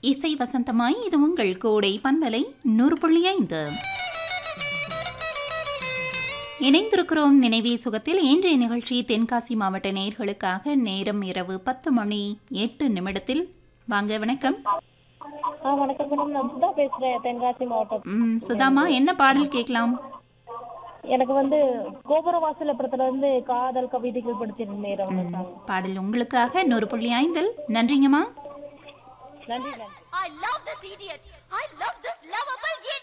இசை வசந்தமாய் இது உங்கள் கோடை பண்பலை நூறு புள்ளி ஐந்து இணைந்திருக்கிறோம் நினைவே சுகத்தில் இன்றைய நிகழ்ச்சி தென்காசி மாவட்ட நேயர்களுக்காக நேரம் இரவு பத்து மணி எட்டு நிமிடத்தில் வாங்க வணக்கம் ஆ வணக்கம் மேடம் நான் சுதா பேசுறேன் தென்காசி மாவட்டம் ம், சுதாமா என்ன பாடல் கேட்கலாம் எனக்கு வந்து கோபுரவாசல படத்துல வந்து காதல் கவிதைகள் படிச்சிருந்த நேரம் ம், பாடல் உங்களுக்காக நூறு புள்ளி ஐந்தில் நன்றிங்கம்மா நன்றி நன்றி I love this idiot. I love this lovable idiot.